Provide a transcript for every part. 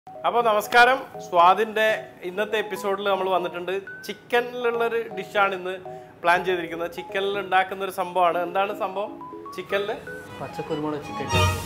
അപ്പോൾ നമസ്കാരം സ്വാദിൻ്റെ ഇന്നത്തെ എപ്പിസോഡിൽ നമ്മൾ വന്നിട്ടുണ്ട് ചിക്കനിലുള്ളൊരു ഡിഷാണ് ഇന്ന് പ്ലാൻ ചെയ്തിരിക്കുന്നത് ചിക്കനിൽ ഉണ്ടാക്കുന്ന ഒരു സംഭവമാണ് എന്താണ് സംഭവം ചിക്കനിൽ പച്ചക്കുരുമുളക് ചിക്കൻ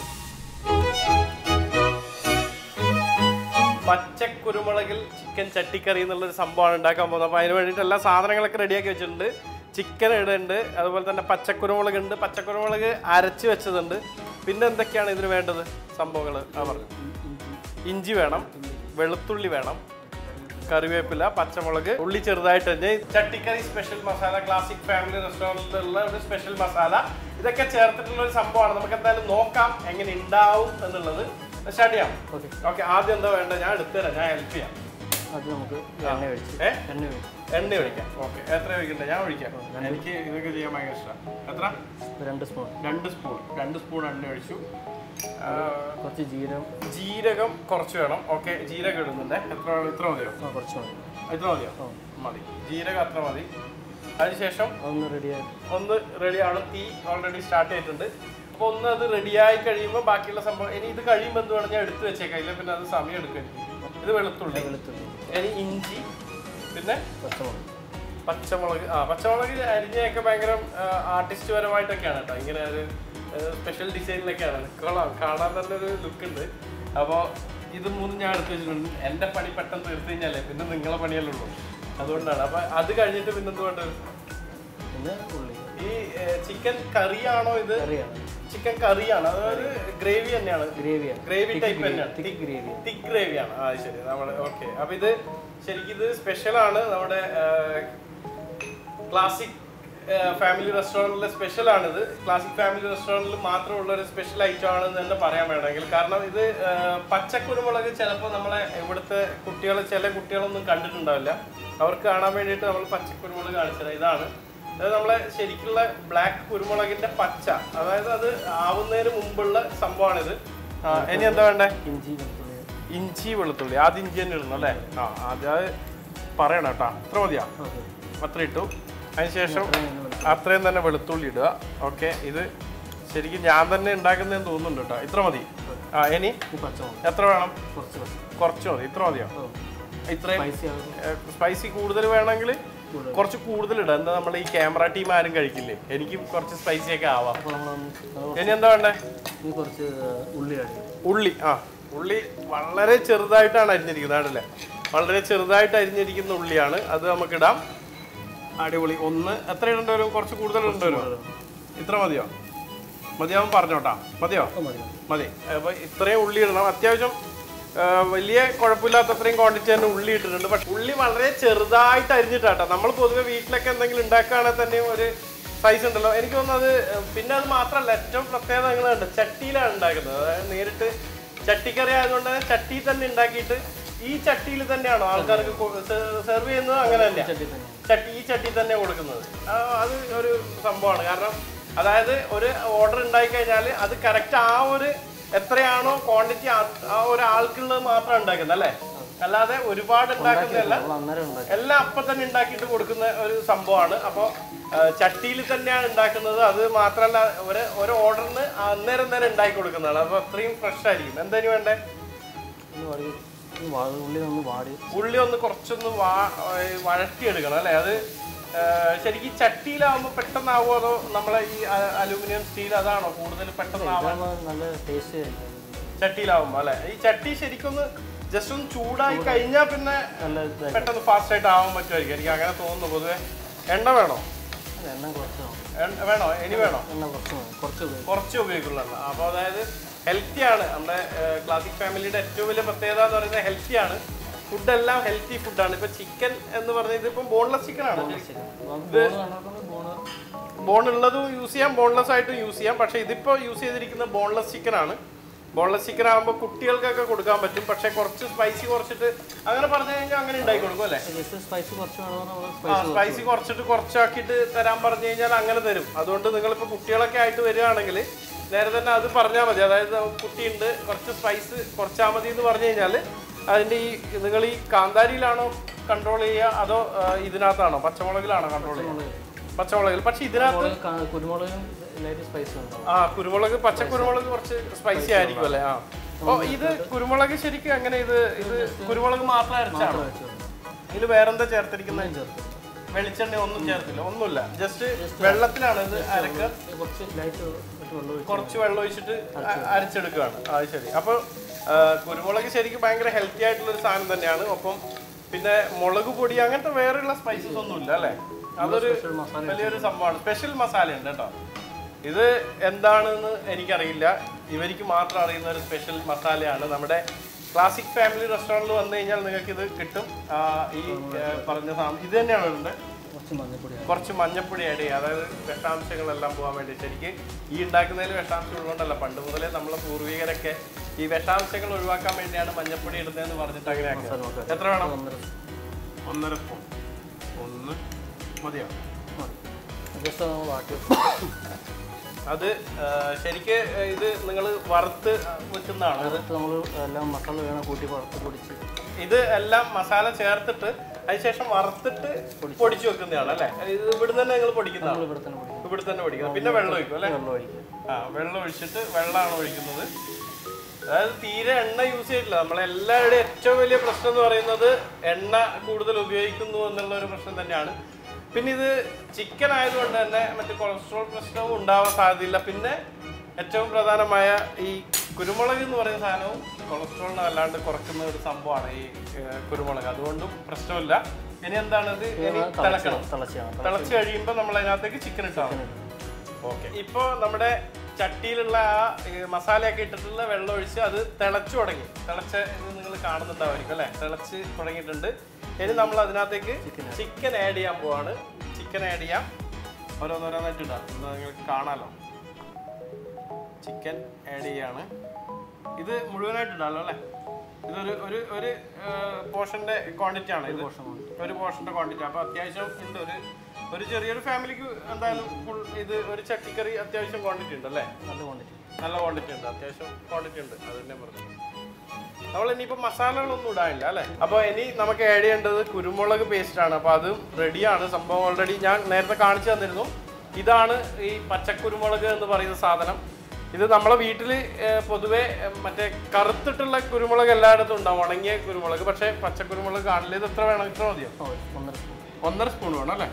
പച്ചക്കുരുമുളകിൽ ചിക്കൻ ചട്ടിക്കറി എന്നുള്ളൊരു സംഭവമാണ് ഉണ്ടാക്കാൻ പോകുന്നത് അപ്പോൾ അതിന് വേണ്ടിയിട്ട് എല്ലാ സാധനങ്ങളൊക്കെ റെഡിയാക്കി വെച്ചിട്ടുണ്ട് ചിക്കൻ ഇടുന്നുണ്ട് അതുപോലെ തന്നെ പച്ചക്കുരുമുളക് ഉണ്ട് പച്ചക്കുരുമുളക് അരച്ച് വെച്ചതുണ്ട് പിന്നെ എന്തൊക്കെയാണ് ഇതിന് വേണ്ടത് സംഭവങ്ങൾ ആ പറഞ്ഞു ഇഞ്ചി വേണം വെളുത്തുള്ളി വേണം കറിവേപ്പില പച്ചമുളക് ഉള്ളി ചെറുതായിട്ട് തന്നെ ചട്ടിക്കറി സ്പെഷ്യൽ മസാല ക്ലാസിക് ഫാമിലി റെസ്റ്റോറൻറ്റിലുള്ള ഒരു സ്പെഷ്യൽ മസാല ഇതൊക്കെ ചേർത്തിട്ടുള്ള ഒരു സംഭവമാണ് നമുക്ക് എന്തായാലും നോക്കാം എങ്ങനെ ഉണ്ടാവും എന്നുള്ളത് സ്റ്റാർട്ട് ചെയ്യാം ഓക്കെ ഓക്കെ ആദ്യം എന്താ വേണ്ടത് ഞാൻ എടുത്തുതരാം ഞാൻ ഹെൽപ്പ് ചെയ്യാം അത് നമുക്ക് എണ്ണ ഒഴിച്ച് ഏ എണ്ണ ഒഴിച്ച് എണ്ണ ഒഴിക്കാം ഓക്കെ എത്ര ഒഴിക്കണ്ടേ ഞാൻ ഒഴിക്കാം എനിക്ക് ഇതൊക്കെ ചെയ്യാൻ ഭയങ്കര ഇഷ്ടമാണ് എത്ര രണ്ട് സ്പൂൺ രണ്ട് സ്പൂൺ രണ്ട് സ്പൂൺ എണ്ണ ഒഴിച്ചു ആ, കുറച്ച് ജീരകം ജീരകം കുറച്ച് വേണം ഓക്കെ ജീരകം ഇടുന്നുണ്ട് എത്ര ഇത്ര മതിയോ ആ കുറച്ച് മതി ഇത്ര മതിയോ മതി ജീരകം അത്ര മതി അതിനുശേഷം അതൊന്ന് റെഡിയായി ഒന്ന് റെഡിയാണ് തീ ഓൾറെഡി സ്റ്റാർട്ട് ചെയ്തിട്ടുണ്ട് അപ്പോൾ ഒന്ന് അത് റെഡിയായി കഴിയുമ്പോൾ ബാക്കിയുള്ള സംഭവം ഇനി ഇത് കഴിയുമ്പോൾ എന്ത് വേണം ഞാൻ എടുത്തു വെച്ചേക്കാം ഇല്ല പിന്നെ അത് സമയം എടുക്കും എനിക്ക്. ഇത് വെളുത്തുള്ളി വെളുത്തുള്ളി ഇനി ഇഞ്ചി പിന്നെ പച്ചമുളക് പച്ചമുളക് ആ പച്ചമുളക് അരിഞ്ഞൊക്കെ ഭയങ്കര ആർട്ടിസ്റ്റ് പരമായിട്ടൊക്കെയാണ് കേട്ടോ ഇങ്ങനെ ഒരു സ്പെഷ്യൽ ഡിസൈനിലൊക്കെയാണ് കൊള്ളാം കാണാൻ തന്നെ ഒരു ലുക്ക് ഉണ്ട് അപ്പോൾ ഇത് മൂന്നും ഞാൻ എടുത്ത് വെച്ചിട്ടുണ്ട് എൻ്റെ പണി പെട്ടെന്ന് തീർത്ത് കഴിഞ്ഞാലേ പിന്നെ നിങ്ങളെ പണിയല്ലേ ഉള്ളൂ അതുകൊണ്ടാണ് അപ്പോൾ അത് കഴിഞ്ഞിട്ട് പിന്നെ എന്ത് വേണ്ടത് പിന്നെ ഉള്ളി ഈ ചിക്കൻ കറിയാണോ ഇത് കറിയാണ് ചിക്കൻ കറിയാണ് അതായത് ഗ്രേവി തന്നെയാണ് ഗ്രേവിയാണ് ഗ്രേവി ടൈപ്പ് തന്നെയാണ് തിക്ക് ഗ്രേവി തിക്ക് ഗ്രേവിയാണ് ആ ശരി നമ്മുടെ ഓക്കെ അപ്പൊ ഇത് ശരിക്കും ഇത് സ്പെഷ്യൽ ആണ് നമ്മുടെ ക്ലാസിക് ഫാമിലി റെസ്റ്റോറൻറ്റിലെ സ്പെഷ്യൽ ആണിത് ക്ലാസിക് ഫാമിലി റെസ്റ്റോറൻറ്റിൽ മാത്രമുള്ള ഒരു സ്പെഷ്യൽ ഐറ്റം ആണെന്ന് തന്നെ പറയാൻ വേണമെങ്കിൽ കാരണം ഇത് ആ, പച്ചക്കുരുമുളക് ചിലപ്പോൾ നമ്മളെ ഇവിടുത്തെ കുട്ടികൾ ചില കുട്ടികളൊന്നും കണ്ടിട്ടുണ്ടാവില്ല അവർക്ക് കാണാൻ വേണ്ടിയിട്ട് നമ്മൾ പച്ചക്കുരുമുളക് കാണിച്ചത് ഇതാണ് അതായത് നമ്മളെ ശരിക്കുള്ള ബ്ലാക്ക് കുരുമുളകിന്റെ പച്ച അതായത് അത് ആവുന്നതിന് മുമ്പുള്ള സംഭവമാണിത് ആ, ഇനി എന്താ വേണ്ടേ ഇഞ്ചി വെളുത്തുള്ളി ഇഞ്ചി വെളുത്തുള്ളി ആദ്യം ഇഞ്ചി തന്നെ ഇടണം അല്ലേ ആ ആദ്യം അത് പറയണം കേട്ടോ അത്ര മതിയാ ഓക്കെ അത്ര ഇട്ടു അതിനുശേഷം അത്രയും തന്നെ വെളുത്തുള്ളി ഇടുക ഓക്കെ ഇത് ശരിക്കും ഞാൻ തന്നെ ഉണ്ടാക്കുന്നതെന്ന് തോന്നുന്നുണ്ട് കേട്ടോ ഇത്ര മതി ആ ഇനി ഈ പച്ചമുളക് എത്ര വേണം കുറച്ച് മതി കുറച്ച് മതി ഇത്ര മതിയോ ഓ ഇത്രയും സ്പൈസി ആകും സ്പൈസി കൂടുതൽ വേണമെങ്കിൽ കൂടുതൽ. കുറച്ച് കൂടുതൽ ഇടാം എന്താ നമ്മൾ ഈ ക്യാമറ ടീം ആരും കഴിക്കില്ലേ എനിക്കും കുറച്ച് സ്പൈസി ഒക്കെ ആവാം അപ്പോൾ നമ്മളൊന്ന് ഇനി എന്താ വേണ്ടേ ഇനി കുറച്ച് ഉള്ളി ആഡ് ചെയ്യും ഉള്ളി ആ ഉള്ളി വളരെ ചെറുതായിട്ടാണ് അരിഞ്ഞിരിക്കുന്നത് ആണല്ലേ വളരെ ചെറുതായിട്ട് അരിഞ്ഞിരിക്കുന്ന ഉള്ളിയാണ് അത് നമുക്കിടാം അടിപൊളി ഒന്ന് എത്ര ഇടേണ്ടി വരും കുറച്ച് കൂടുതൽ ഇടേണ്ടി വരും ഇത്ര മതിയോ മതിയാവും പറഞ്ഞോട്ടാ മതിയോ ഓ മതി മതി അപ്പോൾ ഇത്രയും ഉള്ളി ഇടണം അത്യാവശ്യം ആ, വലിയ കുഴപ്പമില്ലാത്ത അത്രയും ക്വാണ്ടിറ്റി തന്നെ ഉള്ളി ഇട്ടിട്ടുണ്ട് പക്ഷെ ഉള്ളി വളരെ ചെറുതായിട്ട് അരിഞ്ഞിട്ടാട്ടോ നമ്മൾ പൊതുവെ വീട്ടിലൊക്കെ എന്തെങ്കിലും ഉണ്ടാക്കുകയാണെങ്കിൽ തന്നെ ഒരു സൈസ് ഉണ്ടല്ലോ എനിക്ക് തോന്നുന്നത് പിന്നെ അത് മാത്രമല്ല ഏറ്റവും പ്രത്യേകത നിങ്ങളുണ്ട് ചട്ടിയിലാണ് ഉണ്ടാക്കുന്നത് അതായത് നേരിട്ട് ചട്ടിക്കറി ആയതുകൊണ്ട് തന്നെ ചട്ടിയിൽ തന്നെ ഉണ്ടാക്കിയിട്ട് ഈ ചട്ടിയിൽ തന്നെയാണോ ആൾക്കാർക്ക് സെർവ് ചെയ്യുന്നത് അങ്ങനെ തന്നെയാണ് ചട്ടി തന്നെ ചട്ടി ഈ ചട്ടി തന്നെ കൊടുക്കുന്നത് ആ, അത് ഒരു സംഭവമാണ് കാരണം അതായത് ഒരു ഓർഡർ ഉണ്ടായി കഴിഞ്ഞാൽ അത് കറക്റ്റ് ആ ഒരു എത്രയാണോ ക്വാണ്ടിറ്റി ആ ഒരാൾക്കുള്ളത് മാത്രം ഉണ്ടാക്കുന്നത് അല്ലേ അല്ലാതെ ഒരുപാട് ഉണ്ടാക്കുന്നതല്ല നമ്മൾ അന്നേരം ഉണ്ടാക്കി എല്ലാം അപ്പം തന്നെ ഉണ്ടാക്കിയിട്ട് കൊടുക്കുന്ന ഒരു സംഭവമാണ് അപ്പോൾ ചട്ടിയിൽ തന്നെയാണ് ഉണ്ടാക്കുന്നത് അത് മാത്രമല്ല ഒരു ഒരു ഓർഡറിന് അന്നേരം തന്നെ ഉണ്ടാക്കി കൊടുക്കുന്നതാണ് അപ്പോൾ അത്രയും ഫ്രഷ് ആയിരിക്കും എന്തായാലും വേണ്ടേ ഒന്ന് വാടി ഒന്ന് വാ ഉള്ളി ഒന്ന് വാടി ഉള്ളി ഒന്ന് കുറച്ചൊന്ന് വാ ഏഹ് വഴറ്റിയെടുക്കണം അല്ലേ അത് ഏഹ് ശരിക്കും ചട്ടിയിലാവുമ്പോൾ പെട്ടെന്നാവോ അതോ നമ്മളെ ഈ അ- അലൂമിനിയം സ്റ്റീൽ അതാണോ കൂടുതൽ പെട്ടെന്നാവാൻ ഇതാകുമ്പോൾ നല്ല ടേസ്റ്റ് ചട്ടിയിലാവുമ്പോൾ അല്ലേ ഈ ചട്ടി ശരിക്കൊന്ന് ജസ്റ്റ് ഒന്ന് ചൂടായി കഴിഞ്ഞാൽ പിന്നെ നല്ല ഇതായി പെട്ടെന്ന് ഫാസ്റ്റ് ആയിട്ട് ആവാൻ പറ്റുമായിരിക്കും എനിക്ക് അങ്ങനെ തോന്നുന്നു പൊതുവെ എണ്ണ വേണോ എണ്ണ കുറച്ച് മതി. എണ്ണ വേണോ ഇനി വേണോ എണ്ണ കുറച്ച് മതി കുറച്ച് ഉപയോഗിക്കും കുറച്ച് ഉപയോഗിക്കുള്ള എണ്ണ അപ്പോൾ അതായത് ഹെൽത്തി ആണ് നമ്മുടെ ക്ലാസിക് ഫാമിലിയുടെ ഏറ്റവും വലിയ പ്രത്യേകത എന്ന് പറയുന്നത് ഹെൽത്തി ആണ് ഫുഡെല്ലാം ഹെൽത്തി ഫുഡാണ് ഇപ്പൊ ചിക്കൻ എന്ന് പറഞ്ഞാൽ ഇതിപ്പം ബോൺലെസ് ചിക്കൻ ആണ് ബോണ് കണക്കുന്നത് ബോണ് ബോൺ ഉള്ളതും യൂസ് ചെയ്യാം ബോൺലെസ് ആയിട്ടും യൂസ് ചെയ്യാം പക്ഷേ ഇതിപ്പോൾ യൂസ് ചെയ്തിരിക്കുന്നത് ബോൺലെസ് ചിക്കൻ ആണ് ബോൺലെസ് ചിക്കൻ ആകുമ്പോൾ കുട്ടികൾക്കൊക്കെ കൊടുക്കാൻ പറ്റും പക്ഷേ കുറച്ച് സ്പൈസി കുറച്ചിട്ട് അങ്ങനെ പറഞ്ഞു കഴിഞ്ഞാൽ അങ്ങനെ ഉണ്ടാക്കി കൊടുക്കും അല്ലേ ജസ്റ്റ് സ്പൈസി കുറച്ച് വേണമെന്ന് നമ്മൾ ആ സ്പൈസി സ്പൈസി കുറച്ചിട്ട് കുറച്ചാക്കിയിട്ട് തരാൻ പറഞ്ഞു കഴിഞ്ഞാൽ അങ്ങനെ തരും അതുകൊണ്ട് നിങ്ങളിപ്പോൾ കുട്ടികളൊക്കെ ആയിട്ട് വരികയാണെങ്കിൽ നേരെ തന്നെ അത് പറഞ്ഞാൽ മതി അതായത് കുട്ടിയുണ്ട് കുറച്ച് സ്പൈസ് കുറച്ചാൽ മതി എന്ന് പറഞ്ഞു കഴിഞ്ഞാൽ അതിൻ്റെ ഈ നിങ്ങൾ ഈ കാന്താരിയിലാണോ കൺട്രോൾ ചെയ്യുക അതോ ആ, ഇതിനകത്താണോ പച്ചമുളകിലാണോ കൺട്രോൾ ചെയ്യുക പച്ചമുളകിൽ പക്ഷെ ഇതിനകത്ത് കുരുമുളക് കാ- കുരുമുളകിനും ലൈറ്റ് സ്പൈസി ഉണ്ടാവും ആ കുരുമുളക് പച്ച കുരുമുളക് കുറച്ച് സ്പൈസി ആയിരിക്കും അല്ലേ ആ ഓ ഇത് കുരുമുളക് ശരിക്കും അങ്ങനെ ഇത് ഇത് കുരുമുളക് മാത്രം അരച്ചാണോ വെച്ചു ഇതിൽ വേറെന്താ ചേർത്തിരിക്കുന്നത് ചേർത്ത് വെളിച്ചെണ്ണ ഒന്നും ചേർത്തില്ല ഒന്നുമില്ല ജസ്റ്റ് വെള്ളത്തിലാണ് ഇത് അരക്കുക കുറച്ച് ലൈറ്റ് ഇട്ട് വെള്ളം ഒഴിച്ച് കുറച്ച് വെള്ളം ഒഴിച്ചിട്ട് അ- അരച്ചെടുക്കുകയാണ് അത് ശരി അപ്പോൾ കുരുമുളക് ശരിക്കും ഭയങ്കര ഹെൽത്തി ആയിട്ടുള്ള ഒരു സാധനം തന്നെയാണ് ഒപ്പം പിന്നെ മുളക് പൊടി അങ്ങനത്തെ വേറെയുള്ള സ്പൈസസ് ഒന്നും ഇല്ല അല്ലേ അതൊരു special മസാല വലിയൊരു സംഭവമാണ് സ്പെഷ്യൽ മസാല ഉണ്ട് കേട്ടോ ഇത് എന്താണെന്ന് എനിക്കറിയില്ല ഇവർക്ക് മാത്രം അറിയുന്ന ഒരു സ്പെഷ്യൽ മസാലയാണ് നമ്മുടെ ക്ലാസിക് ഫാമിലി റെസ്റ്റോറൻറ്റിൽ വന്നു കഴിഞ്ഞാൽ നിങ്ങൾക്ക് ഇത് കിട്ടും ആ, ഈ ആ, പറഞ്ഞ സാധനം ഇത് തന്നെയാണ് ഉണ്ട് കുറച്ച് മഞ്ഞപ്പൊടി കുറച്ച് മഞ്ഞപ്പൊടി ആഡ് ചെയ്യുക അതായത് വിഷാംശങ്ങളെല്ലാം പോകാൻ വേണ്ടി ശരിക്ക് ഈ ഉണ്ടാക്കുന്നതിൽ വിഷാംശം ഉള്ളതുകൊണ്ടല്ല പണ്ട് മുതലേ നമ്മളെ പൂർവികരൊക്കെ ഈ വിഷാംശങ്ങൾ ഒഴിവാക്കാൻ വേണ്ടിയാണ് മഞ്ഞപ്പൊടി ഇടുന്നതെന്ന് പറഞ്ഞിട്ട് അങ്ങനെ ആക്കിയത് എത്ര വേണം ഒന്നര ഒന്നര സ്പൂൺ ഒന്ന് മതിയോ മതി ജസ്റ്റ് നമ്മൾ വാട്ടി അത് ആ, ശരിക്ക് ഇത് നിങ്ങൾ വറുത്ത് വെക്കുന്നതാണ് അതിനകത്ത് നമ്മൾ എല്ലാം മസാല വേണം കൂട്ടി വറുത്ത് പൊടിച്ച് ഇത് എല്ലാം മസാല ചേർത്തിട്ട് അതിനുശേഷം വറുത്തിട്ട് പൊടിച്ചു വെക്കുന്നതാണ് അല്ലേ ഇത് ഇവിടുന്ന് തന്നെ നിങ്ങൾ പൊടിക്കുന്നതാണ് നമ്മൾ ഇവിടെ തന്നെ പൊടിക്കും ഇവിടെ തന്നെ പൊടിക്കുന്നത് പിന്നെ വെള്ളം ഒഴിക്കും അല്ലേ വെള്ളം ഒഴിക്കും ആ വെള്ളം ഒഴിച്ചിട്ട് വെള്ളമാണ് ഒഴിക്കുന്നത് അതായത് തീരെ എണ്ണ യൂസ് ചെയ്തിട്ടില്ല നമ്മളെല്ലാവരുടെയും ഏറ്റവും വലിയ പ്രശ്നം എന്ന് പറയുന്നത് എണ്ണ കൂടുതൽ ഉപയോഗിക്കുന്നു എന്നുള്ള ഒരു പ്രശ്നം തന്നെയാണ് പിന്നെ ഇത് ചിക്കൻ ആയതുകൊണ്ട് തന്നെ മറ്റു കൊളസ്ട്രോൾ പ്രശ്നവും ഉണ്ടാവാൻ സാധ്യതയില്ല പിന്നെ ഏറ്റവും പ്രധാനമായ ഈ കുരുമുളക് എന്ന് പറയുന്ന സാധനവും കൊളസ്ട്രോളിനെ വല്ലാണ്ട് കുറക്കുന്ന ഒരു സംഭവമാണ് ഈ ഏഹ്, കുരുമുളക് അതുകൊണ്ടും പ്രശ്നമില്ല ഇനി എന്താണ് ഇത് ഇനി തിളക്കണം തിളച്ചാണ് തിളച്ച് കഴിയുമ്പോൾ നമ്മൾ അതിനകത്തേക്ക് ചിക്കൻ ഇട്ടാൽ മതി ഓക്കെ ഇപ്പൊ നമ്മുടെ ചട്ടിയിലുള്ള ആ ഈ മസാലയൊക്കെ ഇട്ടിട്ടുള്ള വെള്ളം ഒഴിച്ച് അത് തിളച്ചു തുടങ്ങി തിളച്ച ഇത് നിങ്ങൾ കാണുന്നുണ്ടാവുമായിരിക്കും അല്ലെ തിളച്ച് തുടങ്ങിയിട്ടുണ്ട് ഇനി നമ്മൾ അതിനകത്തേക്ക് ചിക്കൻ ആഡ് ചെയ്യാൻ പോവാണ് ചിക്കൻ ആഡ് ചെയ്യാം ഓരോന്നോരോന്നായിട്ട് ഇടാം ഇത് നിങ്ങൾക്ക് കാണാലോ ചിക്കൻ ആഡ് ചെയ്യാണ് ഇത് മുഴുവനായിട്ട് ഇടാമല്ലോ അല്ലേ ഇതൊരു ഒരു ഒരു പോർഷന്റെ ക്വാണ്ടിറ്റി ആണ് ഇത് ഒരു പോർഷന്റെ ക്വാണ്ടിറ്റി അപ്പൊ അത്യാവശ്യം ഉണ്ട് ഒരു ഒരു ചെറിയൊരു ഫാമിലിക്ക് എന്തായാലും ഫുൾ ഇത് ഒരു ചട്ടിക്കറി അത്യാവശ്യം ക്വാണ്ടിറ്റി ഉണ്ട് അല്ലേ നല്ല ക്വാണ്ടിറ്റി നല്ല ക്വാണ്ടിറ്റി ഉണ്ട് അത്യാവശ്യം ക്വാണ്ടിറ്റി ഉണ്ട് അത് തന്നെ പറഞ്ഞു നമ്മൾ ഇനിയിപ്പോൾ മസാലകളൊന്നും ഇടാനില്ല അല്ലേ അപ്പോൾ ഇനി നമുക്ക് ആഡ് ചെയ്യേണ്ടത് കുരുമുളക് പേസ്റ്റ് ആണ് അപ്പോൾ അതും റെഡിയാണ് സംഭവം ഓൾറെഡി ഞാൻ നേരത്തെ കാണിച്ചു തന്നിരുന്നു ഇതാണ് ഈ പച്ചക്കുരുമുളക് എന്ന് പറയുന്ന സാധനം ഇത് നമ്മളെ വീട്ടിൽ പൊതുവെ ഏ, മറ്റേ കറുത്തിട്ടുള്ള കുരുമുളക് എല്ലായിടത്തും ഉണ്ടാവും ഉണങ്ങിയ കുരുമുളക് പക്ഷേ പച്ചക്കുരുമുളക് കാണില്ല ഇത് എത്ര വേണം ഇത്ര മതിയോ ഓ ഒന്നര സ്പൂൺ ഒന്നര സ്പൂൺ വേണം അല്ലേ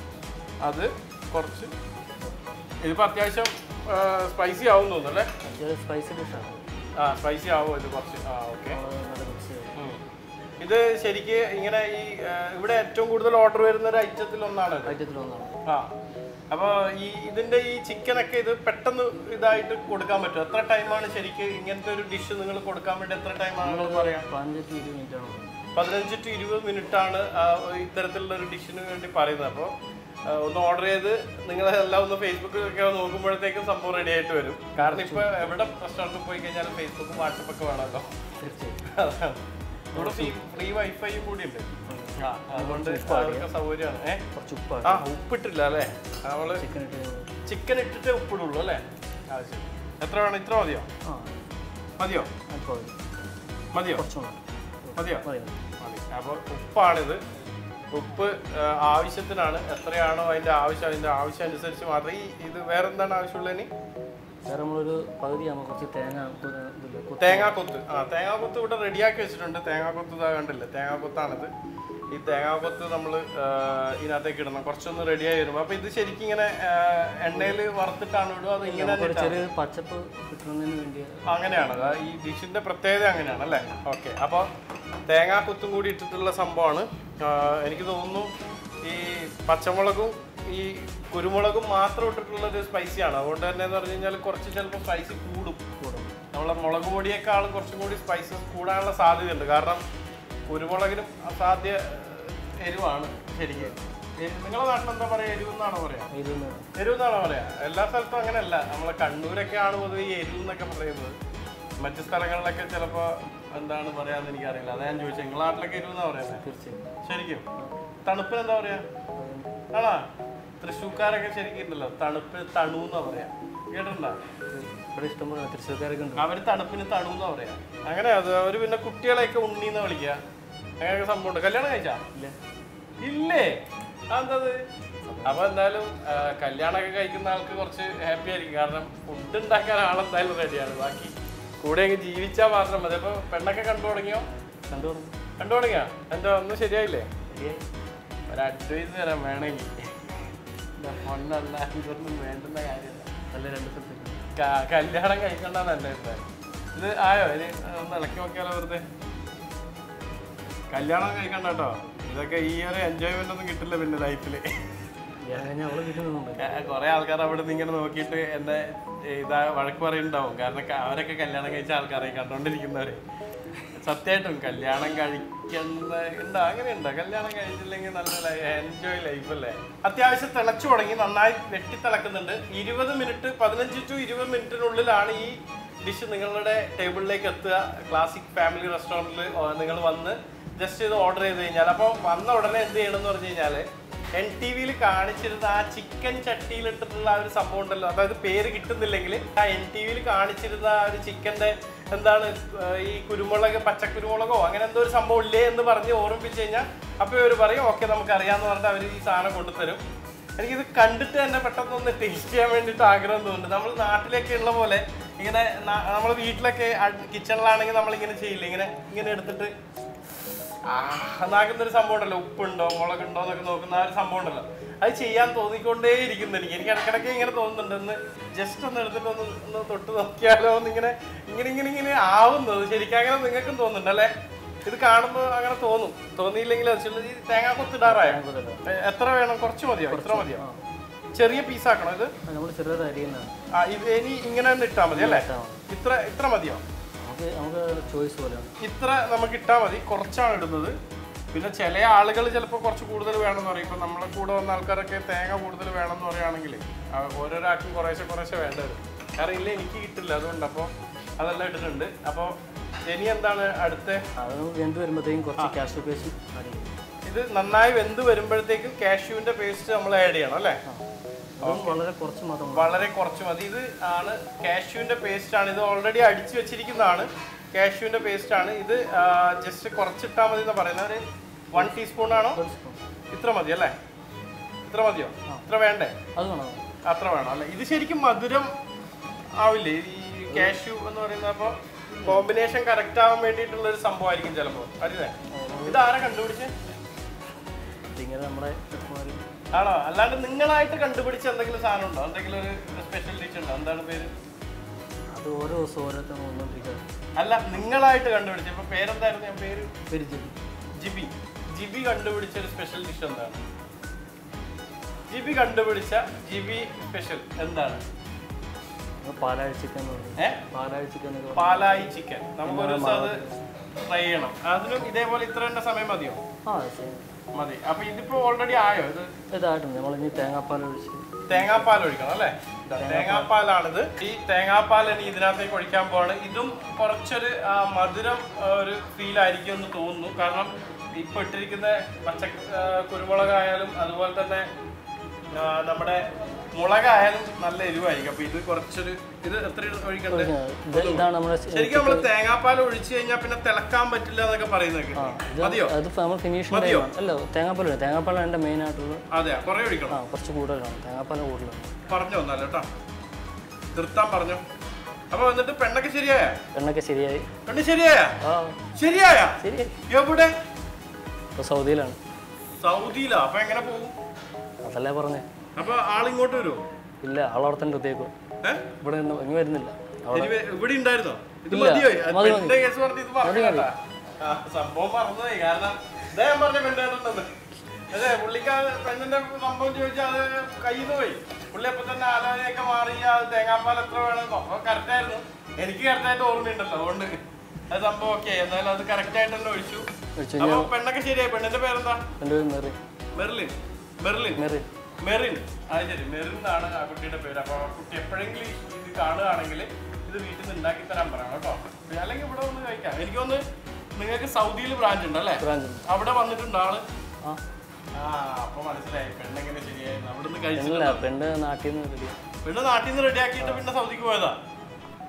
അത് കുറച്ച് ഇതിപ്പോൾ അത്യാവശ്യം സ്പൈസി ആവും തോന്നുന്നു അല്ലേ ചെറിയ സ്പൈസി ഡിഷാണ് ആ സ്പൈസി ആവും ഇത് കുറച്ച് ആ ഓക്കെ നമ്മൾ നല്ല മിക്സ് ചെയ്യും ഉം. ഇത് ശരിക്ക് ഇങ്ങനെ ഈ ആ, ഇവിടെ ഏറ്റവും കൂടുതൽ ഓർഡർ വരുന്ന ഒരു ഐറ്റത്തിൽ ഒന്നാണ് ഇത്. ഐറ്റത്തിൽ ഒന്നാണ് ആ അപ്പോൾ ഈ ഇതിന്റെ ഈ ചിക്കനൊക്കെ ഇത് പെട്ടെന്ന് ഇതായിട്ട് കൊടുക്കാൻ പറ്റും എത്ര ടൈമാണ് ശരിക്ക് ഇങ്ങനത്തെ ഒരു ഡിഷ് നിങ്ങൾ കൊടുക്കാൻ വേണ്ടി എത്ര ടൈമാണ് പറയാം പതിനഞ്ച് ടു ഇരുപത് മിനിറ്റ് ആണ് പതിനഞ്ച് ടു ഇരുപത് മിനിറ്റ് ആണ് ആ, ഇത്തരത്തിലുള്ള ഒരു ഡിഷിന് വേണ്ടി പറയുന്നത് അപ്പോൾ ഒന്ന് ഓർഡർ ചെയ്ത് നിങ്ങൾ എല്ലാം ഒന്ന് ഫേസ്ബുക്കിലൊക്കെ നോക്കുമ്പോഴത്തേക്കും സംഭവം റെഡി ആയിട്ട് വരും കാരണം ഇപ്പോൾ എവിടെ റെസ്റ്റോറൻറ്റിൽ പോയി കഴിഞ്ഞാലും ഫേസ്ബുക്കും വാട്സപ്പൊക്കെ വേണമല്ലോ തീർച്ചയായും അതാണ്. ഇവിടെ ഫ്രീ ഫ്രീ വൈഫൈയും കൂടി ഉണ്ട് ആ അതുകൊണ്ട് അതൊക്കെ സൗകര്യമാണ് ഏ കുറച്ച് ഉപ്പാണ് ആ ഉപ്പിട്ടില്ല അല്ലേ നമ്മള് ചിക്കൻ ഇട്ട് ചിക്കൻ ഇട്ടിട്ടേ ഉപ്പിടുള്ളൂ അല്ലേ അത് ശരി എത്ര വേണം ഇത്ര മതിയോ ആ മതിയോ അല്പം മതി മതിയോ കുറച്ച് മതി മതിയോ മതി മതി അപ്പോൾ ഉപ്പാണിത് ഉപ്പ് ആ, ആവശ്യത്തിനാണ് എത്രയാണോ അതിന്റെ ആവശ്യം അതിന്റെ ആവശ്യം അനുസരിച്ച് മാത്രമേ ഈ ഇത് വേറെ എന്താണ് ആവശ്യമുള്ളതിന് വേറെ നമ്മളൊരു പകുതി ആകുമ്പോൾ കുറച്ച് തേങ്ങ കു- ഇതില്ലേ, കുത്തി- തേങ്ങാക്കൊത്ത് ആ തേങ്ങാക്കൊത്ത് ഇവിടെ റെഡിയാക്കി വെച്ചിട്ടുണ്ട് തേങ്ങാക്കൊത്ത് ഇതാ കണ്ടില്ലേ തേങ്ങാക്കൊത്താണിത് ഈ തേങ്ങാക്കൊത്ത് നമ്മൾ ഇതിനകത്തേക്ക് ഇടണം കുറച്ചൊന്ന് റെഡിയായി വരുമ്പോൾ അപ്പോൾ ഇത് ശരിക്കും ഇങ്ങനെ എണ്ണയിൽ വറുത്തിട്ടാണ് ഇടുക അത് ഇങ്ങനെ തന്നെ ഒരു ചെറിയ പച്ചപ്പ് കിട്ടുന്നതിന് വേണ്ടി അങ്ങനെയാണ് അതാ ഈ ഡിഷിന്റെ പ്രത്യേകത അങ്ങനെയാണ് അല്ലേ ഓക്കെ അപ്പോൾ തേങ്ങാക്കൊത്തും കൂടി ഇട്ടിട്ടുള്ള സംഭവമാണ് ആ, എനിക്ക് തോന്നുന്നു ഈ പച്ചമുളകും ഈ കുരുമുളകും മാത്രം ഇട്ടിട്ടുള്ള ഒരു സ്പൈസിയാണ് അതുകൊണ്ട് തന്നെ എന്ന് പറഞ്ഞു കഴിഞ്ഞാൽ കുറച്ച് ചിലപ്പോൾ സ്പൈസി കൂടും കൂടും നമ്മളെ മുളക് പൊടിയേക്കാളും കുറച്ചും കൂടി സ്പൈസസ് കൂടാനുള്ള സാധ്യതയുണ്ട് കാരണം കുരുമുളകിനും അസാധ്യ എരിവാണ് ശരിക്കും എരി- നിങ്ങളുടെ നാട്ടിൽ എന്താ പറയുക എരിവ് എന്നാണോ പറയാ ഇതൊന്ന് എരിവ് എന്നാണോ പറയാ എല്ലാ സ്ഥലത്തും അങ്ങനെയല്ല നമ്മളെ കണ്ണൂരൊക്കെയാണ് പൊതുവെ ഈ എരിവ് എന്നൊക്കെ പറയുന്നത് മറ്റു സ്ഥലങ്ങളിലൊക്കെ ചിലപ്പോൾ എന്താണ് പറയാന്ന് എനിക്കറിയില്ല അതാ ഞാൻ ചോദിച്ചത് നിങ്ങളുടെ നാട്ടിലൊക്കെ എരിവ് എന്നാ പറയുന്നത് തീർച്ചയായും ശരിക്കും തണുപ്പിന് എന്താ പറയാ ആണോ തൃശ്ശൂർക്കാരൊക്കെ ശരിക്കും ഉണ്ടല്ലോ തണുപ്പ് തണു എന്നാ പറയാ കേട്ടിട്ടുണ്ടോ ഇവിടെ ഇഷ്ടംപോലെ തൃശ്ശൂർക്കാരൊക്കെ ഉണ്ട് അവര് തണുപ്പിന് തണു എന്നാ പറയാ അങ്ങനെ അത് അവര് പിന്നെ കുട്ടികളെയൊക്കെ ഉണ്ണീന്ന് വിളിക്കുക അങ്ങനെയൊക്കെ സംഭവം ഉണ്ട് കല്യാണം കഴിച്ചാ ഇല്ല ഇല്ലേ അതെന്തത് അപ്പൊ എന്തായാലും ആ, കല്യാണമൊക്കെ കഴിക്കുന്ന ആൾക്ക് കുറച്ച് ഹാപ്പി ആയിരിക്കും കാരണം ഫുഡ് ഉണ്ടാക്കാൻ ആളെന്തായാലും റെഡിയാണ് ബാക്കി കൂടെ അങ്ങ് ജീവിച്ചാൽ മാത്രം മതി അപ്പൊ പെണ്ണൊക്കെ കണ്ടു തുടങ്ങിയോ കണ്ടു തുടങ്ങി കണ്ടു തുടങ്ങിയോ എന്താ ഒന്നും ശരിയായില്ലേ ശരിയായി ഒരു അഡ്വൈസ് തരാം വേണമെങ്കിൽ പൊണ്ണല്ല ഇതൊന്നും വേണ്ടുന്ന കാര്യമല്ല നല്ല രണ്ട് സ്ഥലത്തേക്ക് ക- കല്യാണം കഴിക്കണ്ടെന്ന് എൻ്റെ അഭിപ്രായം ഇത് ആയോ ഇനി ഒന്ന് ഇളക്കി നോക്കിയാലോ വെറുതെ കല്യാണം കഴിക്കണ്ട കേട്ടോ ഇതൊക്കെ ഈ ഒരു എൻജോയ്മെന്റ് ഒന്നും കിട്ടില്ല പിന്നെ ലൈഫിൽ ഞാൻ കഴിഞ്ഞാൽ അവളെ വീട്ടിൽ നിന്നുണ്ട് കുറെ ആൾക്കാർ അവിടെ നിന്ന് ഇങ്ങനെ നോക്കിയിട്ട് എന്നെ ഇതാ വഴക്ക് പറയുന്നുണ്ടാവും കാരണം ക- അവരൊക്കെ കല്യാണം കഴിച്ച ആൾക്കാരെ കണ്ടോണ്ടിരിക്കുന്നവര് സത്യമായിട്ടും കല്യാണം കഴിക്കുന്ന ഉണ്ടോ അങ്ങനെ ഉണ്ടോ കല്യാണം കഴിച്ചില്ലെങ്കിൽ നല്ല എൻജോയ് ലൈഫ് അല്ലേ അത്യാവശ്യം തിളച്ചു തുടങ്ങി നന്നായി വെട്ടി തിളക്കുന്നുണ്ട് ഇരുപത് മിനിറ്റ് പതിനഞ്ച് ടു ഇരുപത് മിനിറ്റിനുള്ളിലാണ് ഈ ഡിഷ് നിങ്ങളുടെ ടേബിളിലേക്ക് എത്തുക ക്ലാസിക് ഫാമിലി റെസ്റ്റോറൻറ്റിൽ നിങ്ങൾ വന്ന് ജസ്റ്റ് ഇത് ഓർഡർ ചെയ്ത് കഴിഞ്ഞാൽ അപ്പോൾ വന്ന ഉടനെ എന്ത് ചെയ്യണം എന്ന് പറഞ്ഞു കഴിഞ്ഞാൽ എൻ ടി വിയിൽ കാണിച്ചിരുന്ന ആ ചിക്കൻ ചട്ടിയിലിട്ടിട്ടുള്ള ആ ഒരു സംഭവം ഉണ്ടല്ലോ അതായത് പേര് കിട്ടുന്നില്ലെങ്കിൽ ആ എൻ ടി വിയിൽ കാണിച്ചിരുന്ന ആ ഒരു ചിക്കൻ്റെ എന്താണ് ഏർ ഈ കുരുമുളക് പച്ചക്കുരുമുളകോ അങ്ങനെ എന്തോ ഒരു സംഭവം ഇല്ലേ എന്ന് പറഞ്ഞ് ഓർമ്മിപ്പിച്ച് കഴിഞ്ഞാൽ അപ്പോൾ ഇവർ പറയും ഓക്കെ നമുക്ക് അറിയാമെന്ന് പറഞ്ഞിട്ട് അവർ ഈ സാധനം കൊണ്ടുതരും എനിക്കിത് കണ്ടിട്ട് തന്നെ പെട്ടെന്ന് ഒന്ന് ടേസ്റ്റ് ചെയ്യാൻ വേണ്ടിയിട്ട് ആഗ്രഹം തോന്നുന്നുണ്ട് നമ്മൾ നാട്ടിലൊക്കെ ഉള്ള പോലെ ഇങ്ങനെ നമ്മൾ വീട്ടിലൊക്കെ കിച്ചണിലാണെങ്കിൽ നമ്മളിങ്ങനെ ചെയ്യില്ല ഇങ്ങനെ ഇങ്ങനെ എടുത്തിട്ട് നാക്കുന്ന ഒരു സംഭവം ഉണ്ടല്ലോ ഉപ്പുണ്ടോ മുളകുണ്ടോ എന്നൊക്കെ നോക്കുന്ന ആ ഒരു സംഭവം ഉണ്ടല്ലോ അത് ചെയ്യാൻ തോന്നിക്കൊണ്ടേ ഇരിക്കുന്നു എനിക്ക് എനിക്ക് ഇടയ്ക്കിടയ്ക്ക് ഇങ്ങനെ തോന്നുന്നുണ്ട് ഒന്ന് ജസ്റ്റ് ഒന്ന് എടുത്തിട്ട് ഒന്ന് ഒന്ന് തൊട്ട് നോക്കിയാലോ എന്ന് ഇങ്ങനെ ഇങ്ങനെ ഇങ്ങനെ ഇങ്ങനെ ആവുന്നത് ശരിക്കും അങ്ങനെ നിങ്ങൾക്കും തോന്നുന്നുണ്ട് അല്ലേ ഇത് കാണുമ്പോൾ അങ്ങനെ തോന്നും തോന്നിയില്ലെങ്കിൽ അത് ചില- ഈ തേങ്ങാ കൊത്തിടാറായോ എ- എത്ര വേണം കുറച്ച് മതിയോ ഇത്ര മതിയോ ചെറിയ പീസാക്കണോ ഇത് നമ്മൾ ചെറുതായിട്ട് അരിയുന്നതാണ് ആ ഇത് ഇനി ഇങ്ങനെ തന്നെ ഇട്ടാൽ മതി അല്ലേ ഇട്ടാൽ മതി. ഇത്ര ഇത്ര മതിയോ നമുക്ക് നമുക്ക് ചോയ്സ് പോലെയാണ് ഇത്ര നമുക്ക് ഇട്ടാൽ മതി കുറച്ചാണ് ഇടുന്നത് പിന്നെ ചില ആളുകൾ ചിലപ്പോൾ കുറച്ച് കൂടുതൽ വേണമെന്ന് പറയും ഇപ്പം നമ്മളെ കൂടെ വന്ന ആൾക്കാരൊക്കെ തേങ്ങ കൂടുതൽ വേണമെന്ന് പറയുകയാണെങ്കിൽ ഓരോരാൾക്കും കുറേശ്ശെ കുറേശ്ശെ വേണ്ട വരും കാരണം ഇല്ല എനിക്ക് കിട്ടില്ല അതുകൊണ്ട് അപ്പോൾ അതെല്ലാം ഇട്ടിട്ടുണ്ട് അപ്പോൾ ഇനി എന്താണ് അടുത്ത അത് നമുക്ക് വെന്ത് വരുമ്പോഴത്തേക്കും കുറച്ച് കാഷ്യൂ പേസ്റ്റ് ആഡ് ചെയ്യും ഇത് നന്നായി വെന്ത് വരുമ്പോഴത്തേക്കും കാഷ്യൂവിൻ്റെ പേസ്റ്റ് നമ്മൾ ആഡ് ചെയ്യണം അല്ലേ അതും വളരെ കുറച്ച് മാത്രം മതി. വളരെ കുറച്ച് മതി ഇത് ആണ് കാഷ്യൂവിൻ്റെ പേസ്റ്റ് ആണ് ഇത് ഓൾറെഡി അടിച്ചു വെച്ചിരിക്കുന്നതാണ് കാഷ്യൂവിൻ്റെ പേസ്റ്റ് ആണ് ഇത് ജസ്റ്റ് കുറച്ചിട്ടാൽ മതി എന്ന് പറയുന്നത് ഒരു വൺ ടീസ്പൂൺ ആണോ ഒരു സ്പൂൺ ഇത്ര മതി അല്ലേ ഇത്ര മതിയോ ഇത്ര വേണ്ടേ അത് വേണം അത്ര വേണം അല്ലേ ഇത് ശരിക്കും മധുരം ആവില്ലേ ഈ കാഷ്യൂ എന്ന് പറയുന്നത് അപ്പോൾ കോമ്പിനേഷൻ കറക്റ്റ് ആവാൻ വേണ്ടിയിട്ടുള്ള ഒരു സംഭവമായിരിക്കും ചിലപ്പോൾ അറിയേ ഇത് ആരാ കണ്ടുപിടിച്ചേ ഇതിങ്ങനെ നമ്മുടെ ചെറുപ്പമാര് ആണോ അല്ലാണ്ട് നിങ്ങളായിട്ട് കണ്ടുപിടിച്ച എന്തെങ്കിലും സാധനം ഉണ്ടോ എന്തെങ്കിലും ഒരു സ്പെഷ്യൽ ഡിഷ് ഉണ്ടോ എന്താണ് പേര് അത് ഓരോ ദിവസം ഓരോരുത്തർ വന്നുകൊണ്ടിരിക്കുക അല്ല നിങ്ങളായിട്ട് കണ്ടുപിടിച്ച ഇപ്പൊ പേരെന്തായിരുന്നു ഞാൻ പേര് പെരിച്ചിട്ട് ജിബി ജിബി കണ്ടുപിടിച്ച ഒരു സ്പെഷ്യൽ ഡിഷ് എന്താണ് ജിബി കണ്ടുപിടിച്ച ജിബി സ്പെഷ്യൽ എന്താണ് പാലാഴി ചിക്കൻ എന്ന് പറയും ഏ പാലാഴി ചിക്കൻ എന്നൊക്കെ പറയും. പാലായി ചിക്കൻ നമുക്കൊരു ദിവസം അത് ട്രൈ ചെയ്യണം അതിനും ഇതേപോലെ ഇത്ര തന്നെ സമയം മതിയോ ആ ശരി മതി അപ്പൊ ഇതിപ്പോ ഓൾറെഡി ആയോ ഇത് ഇതായിട്ടുണ്ട് നമ്മൾ ഇനി തേങ്ങാപ്പാൽ ഒഴിച്ച് തേങ്ങാപ്പാൽ ഒഴിക്കണം അല്ലേ ഇതാ, തേങ്ങാപ്പാലാണിത് ഈ തേങ്ങാപ്പാൽ ഇനി ഇതിനകത്തേക്ക് ഒഴിക്കാൻ പോവാണ് ഇതും കുറച്ചൊരു ആ, മധുരം ആ, ഒരു ഫീൽ ആയിരിക്കും എന്ന് തോന്നുന്നു കാരണം ഇപ്പൊ ഇട്ടിരിക്കുന്ന പച്ച ആ, കുരുമുളകായാലും അതുപോലെ തന്നെ ആ, നമ്മുടെ മുളകായാലും നല്ല എരിവായിരിക്കും അപ്പൊ ഇത് കുറച്ചൊരു ഇത് എത്ര ഒഴിക്കണ്ടേ ഇത് ഇതാണ് നമ്മുടെ ചി- ശരിക്കും നമ്മള് തേങ്ങാപ്പാൽ ഒഴിച്ചു കഴിഞ്ഞാൽ പിന്നെ തിളക്കാൻ പറ്റില്ല എന്നൊക്കെ പറയുന്നത് ആ, ഇത് മതിയോ അത് നമ്മൾ ഫിനിഷിംഗ് മതിയോ? ടൈമാണ് അല്ല തേങ്ങാപ്പാൽ വേണം തേങ്ങാപ്പാലാണ് എൻ്റെ മെയിൻ ആയിട്ടുള്ള അതെ കുറെ ആ ഒഴിക്കണം കുറച്ച് കൂടുതലാണ് തേങ്ങാപ്പാൽ കൂടുതലാണ് പറഞ്ഞു വന്നാലോ കേട്ടോ നിർത്താൻ പറഞ്ഞു അപ്പൊ എന്നിട്ട് പെണ്ണൊക്കെ ശരിയായ എണ്ണൊക്കെ ശരിയായി പെണ്ണ് ശരിയായ ആ ശരിയായ ശരിയായി എവിടെ ഇപ്പോൾ സൗദിയിലാണ് സൗദിയിലാ അപ്പൊ എങ്ങനെ പോകും അതല്ലേ പറഞ്ഞേ അപ്പൊ ആളിങ്ങോട്ട് വരുമോ ഇല്ല ആളവിടെ തന്നെ എത്തിയേക്കും ഏഹ് ഇവിടെ നിന്ന് ഇങ്ങ് വരുന്നില്ല അവിടെ ഇനി വെ- ഇവിടെ ഉണ്ടായിരുന്നോ ഇത് ഇല്ല. മതിയോ മതി, പെണ്ണിന്റെ കേസ് പറഞ്ഞ് ഇത് പറഞ്ഞു കേട്ടാ ആ, സംഭവം മറന്നുപോയി കാരണം ഇതേ ഞാൻ പറഞ്ഞ പെണ്ണുണ്ടെന്ന് അതെ പുള്ളിക്ക് പെണ്ണിന്റെ സംഭവം ചോദിച്ചാൽ അത് കയ്യിൽ നിന്ന് പോയി പുള്ളി അപ്പൊ തന്നെ ആലോചനയൊക്കെ മാറി ആ തേങ്ങാപ്പാൽ എത്ര വേണമെന്നോ അപ്പൊ കറക്റ്റ് ആയിരുന്നു എനിക്ക് കറക്റ്റ് ആയിട്ട് ഓർമ്മയുണ്ടല്ലോ അതുകൊണ്ട് അത് സംഭവം ഓക്കെ എന്തായാലും അത് കറക്റ്റ് ആയിട്ട് തന്നെ ഒഴിച്ചു ഒഴിച്ചു അപ്പൊ പെണ്ണൊക്കെ ശരിയായി പെണ്ണിന്റെ പേരെന്താ രണ്ടുപേരും Mary Merlin Merlin Mary Merin അത് ശരി മെറിൻ എന്നാണ് ആ കുട്ടിയുടെ പേര് അപ്പൊ ആ കുട്ടി എപ്പോഴെങ്കിലും ഇത് കാണുകയാണെങ്കിൽ ഇത് വീട്ടിൽ നിന്ന് ഉണ്ടാക്കി തരാൻ പറയണം കേട്ടോ പിന്നെ അല്ലെങ്കിൽ ഇവിടെ വന്ന് കഴിക്കാം എനിക്ക് തോന്നുന്നു നിങ്ങൾക്ക് സൗദിയിൽ ബ്രാഞ്ച് ഉണ്ട് അല്ലേ ബ്രാഞ്ച് അവിടെ വന്നിട്ടുണ്ട് ആള് ആ ആ അപ്പൊ മനസ്സിലായി പെണ്ണെങ്ങനെ ശരിയായിരുന്നു അവിടെ നിന്ന് ഇല്ല കഴിച്ചില്ല പെണ്ണ് നാട്ടിൽ നിന്ന് റെഡി പെണ്ണ് നാട്ടിൽ നിന്ന് റെഡിയാക്കിയിട്ട് പിന്നെ സൗദിക്ക് പോയതാ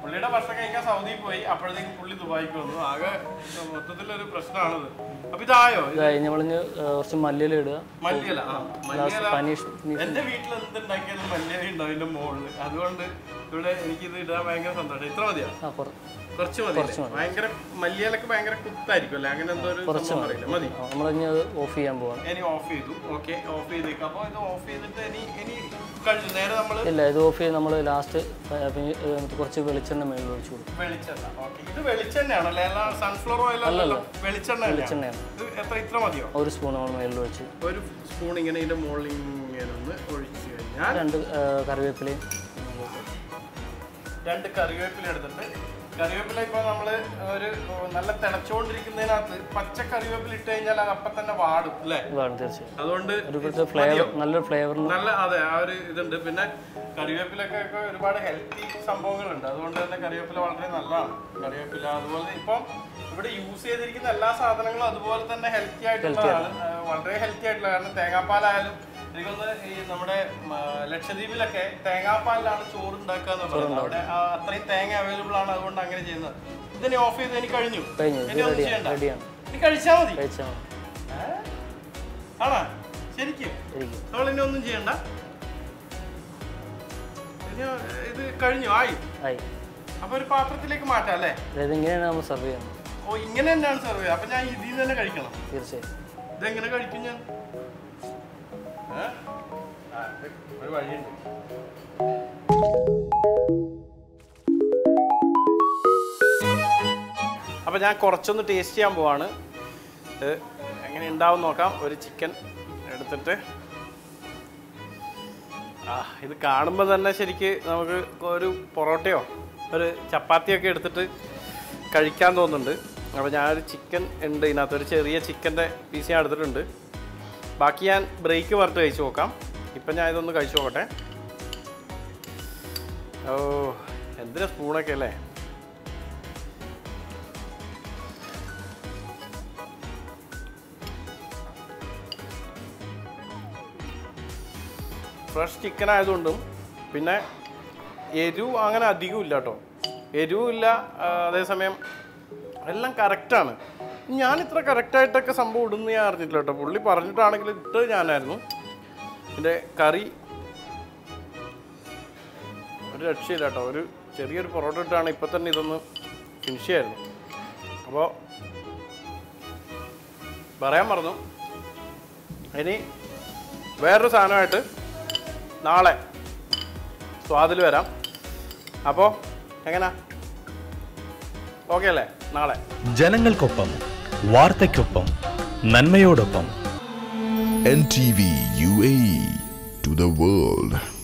പുള്ളിയുടെ ഭക്ഷണം കഴിക്കാൻ സൗദിയിൽ പോയി അപ്പോഴത്തേക്കും പുള്ളി ദുബായിക്ക് വന്നു ആകെ മൊത്തത്തിലൊരു പ്രശ്നമാണത് അപ്പൊ ഇതായോ ഇത് ഇതായി നമ്മളിഞ്ഞ് കുറച്ച് മല്ലിയില ഇടുക മല്ലിയല ആ മല്ലിയല പനീഷ് എന്റെ വീട്ടിൽ എന്തുണ്ടാക്കിയാലും മല്ലിയല ഉണ്ടാവും ഇതിന്റെ മുകളിൽ അതുകൊണ്ട് ഇവിടെ എനിക്കിത് ഇടാൻ ഭയങ്കര സന്തോഷം ഇത്ര മതിയോ ആ കുറ കുറച്ച് മതി ഭയങ്കര മല്ലിയലൊക്കെ ഭയങ്കര കുത്തായിരിക്കും അല്ലേ അങ്ങനെ എന്തോ ഒരു സംഭവം അറിയില്ല മതി ആ, നമ്മളിഞ്ഞ് അത് ഓഫ് ചെയ്യാൻ പോവാണ് ഇനി ഓഫ് ചെയ്തു ഓക്കെ ഓഫ് ചെയ്തേക്കാം അപ്പോൾ ഇത് ഓഫ് ചെയ്തിട്ട് ഇനി ഇനി കഴിഞ്ഞു നേരെ നമ്മൾ ഇല്ല ഇത് ഓഫ് ചെയ്ത് നമ്മൾ ലാസ്റ്റ് കുറച്ച് വെളിച്ചെണ്ണ മേളിൽ ഒഴിച്ചു കൊടുക്കും വെളിച്ചെണ്ണ ഓക്കെ ഇത് വെളിച്ചെണ്ണയാണല്ലേ അല്ല സൺഫ്ലവർ ഓയിൽ അല്ലല്ലോ വെളിച്ചെണ്ണ തന്നെയാണ്. വെളിച്ചെണ്ണയാണ് ഇത് എത്ര ഇത്ര മതിയോ ഒരു സ്പൂൺ നമ്മൾ മേളിൽ ഒഴിച്ച് ഒരു സ്പൂൺ ഇങ്ങനെ ഇതിന്റെ മുകളിൽ ഇങ്ങനെ ഒന്ന് ഒഴിച്ച് കഴിഞ്ഞാൽ രണ്ട് ആ, കറിവേപ്പിലയും രണ്ട് കറിവേപ്പില എടുത്തിട്ട് കറിവേപ്പില ഇപ്പോൾ നമ്മൾ ഒരു നല്ല തിളച്ചുകൊണ്ടിരിക്കുന്നതിനകത്ത് പച്ച കറിവേപ്പില ഇട്ട് കഴിഞ്ഞാൽ അത് അപ്പം തന്നെ വാടും അല്ലേ വേണം തീർച്ചയായും അതുകൊണ്ട് ഒരു കുറച്ച് ഫ്ലേവർ നല്ലൊരു ഫ്ലേവറിന് നല്ല അതെ ആ ഒരു ഇതുണ്ട് പിന്നെ കറിവേപ്പിലൊക്കെ ഒക്കെ ഒരുപാട് ഹെൽത്തി സംഭവങ്ങളുണ്ട് അതുകൊണ്ട് തന്നെ കറിവേപ്പില വളരെ നല്ലതാണ് കറിവേപ്പില അതുപോലെ ഇപ്പം ഇവിടെ യൂസ് ചെയ്തിരിക്കുന്ന എല്ലാ സാധനങ്ങളും അതുപോലെ തന്നെ ഹെൽത്തി ആയിട്ടുള്ളതാണ് ആ, വളരെ ഹെൽത്തി ആയിട്ടുള്ള കാരണം തേങ്ങാപ്പാലായാലും എനിക്കൊന്ന് ഈ നമ്മുടെ മ, ലക്ഷദ്വീപിലൊക്കെ തേങ്ങാപ്പാലിലാണ് ചോറ് ഉണ്ടാക്കുക എന്ന് പറയുന്നത് അവിടെ ആ, അത്രയും തേങ്ങ അവൈലബിൾ ആണ് അതുകൊണ്ട് അങ്ങനെ ചെയ്യുന്നത് ഇതിനെ ഓഫ് ചെയ്ത് എനിക്ക് കഴിഞ്ഞു കഴിഞ്ഞു ഇനി ഒന്നും റെഡിയാണ് ചെയ്യണ്ട റെഡിയാണ് ഇനി കഴിച്ചാൽ മതി കഴിച്ചാൽ മതി ആണോ ശരിക്കും ഇരിക്കും നമ്മൾ ഇനി ഒന്നും ചെയ്യണ്ട ഇനി ഇത് കഴിഞ്ഞു ആയി ആയി അപ്പൊ ഒരു പാത്രത്തിലേക്ക് മാറ്റാം അല്ലേ അതായത് ഇങ്ങനെയാണ് നമ്മൾ സെർവ് ചെയ്യുന്നത് ഓ ഇങ്ങനെ തന്നെയാണ് സെർവ് ചെയ്യുക അപ്പൊ ഞാൻ ഇതിൽ നിന്ന് തന്നെ കഴിക്കണം തീർച്ചയായും ഇതെങ്ങനെ കഴിക്കും ഞാൻ ഏ? ആ, ഇത് ഒരു വഴിയുണ്ട് അപ്പൊ ഞാൻ കുറച്ചൊന്ന് ടേസ്റ്റ് ചെയ്യാൻ പോവാണ് ഇത് എങ്ങനെ ഉണ്ടാവും നോക്കാം ഒരു ചിക്കൻ എടുത്തിട്ട് ആ ഇത് കാണുമ്പോൾ തന്നെ ശരിക്ക് നമുക്ക് ഒരു പൊറോട്ടയോ ഒരു ചപ്പാത്തിയൊക്കെ എടുത്തിട്ട് കഴിക്കാൻ തോന്നുന്നുണ്ട് അപ്പോൾ ഞാനൊരു ചിക്കൻ ഉണ്ട് ഇതിനകത്ത് ഒരു ചെറിയ ചിക്കൻ്റെ പീസ് ഞാൻ എടുത്തിട്ടുണ്ട് ബാക്കി ഞാൻ ബ്രേക്ക് വറുത്ത് കഴിച്ചു നോക്കാം ഇപ്പം ഞാൻ ഇതൊന്ന് കഴിച്ചു നോക്കട്ടെ ഓ എന്തിനാ സ്പൂണൊക്കെ അല്ലേ ഫ്രഷ് ചിക്കൻ ആയതുകൊണ്ടും പിന്നെ എരിവ് അങ്ങനെ അധികം ഇല്ല കേട്ടോ എരിവുമില്ല ആ, അതേസമയം എല്ലാം കറക്റ്റാണ് ഞാൻ ഇത്ര കറക്റ്റായിട്ടൊക്കെ സംഭവം ഇടുന്നു ഞാൻ അറിഞ്ഞിട്ടില്ല കേട്ടോ പുള്ളി പറഞ്ഞിട്ടാണെങ്കിൽ ഇട്ട് ഞാനായിരുന്നു ഇതിൻ്റെ കറി ഒരു രക്ഷയില്ല കേട്ടോ ഒരു ചെറിയൊരു പൊറോട്ട ഇട്ടാണ് ഇപ്പം തന്നെ ഇതൊന്ന് ഫിനിഷ് ചെയ്യായിരുന്നു അപ്പോൾ പറയാൻ മറന്നു ഇനി വേറൊരു സാധനമായിട്ട് നാളെ സ്വാദിൽ വരാം അപ്പോൾ എങ്ങനാ ഓക്കെ അല്ലേ നാളെ ജനങ്ങൾക്കൊപ്പം വാർത്തയ്ക്കൊപ്പം നന്മയോടൊപ്പം NTV UAE to the world.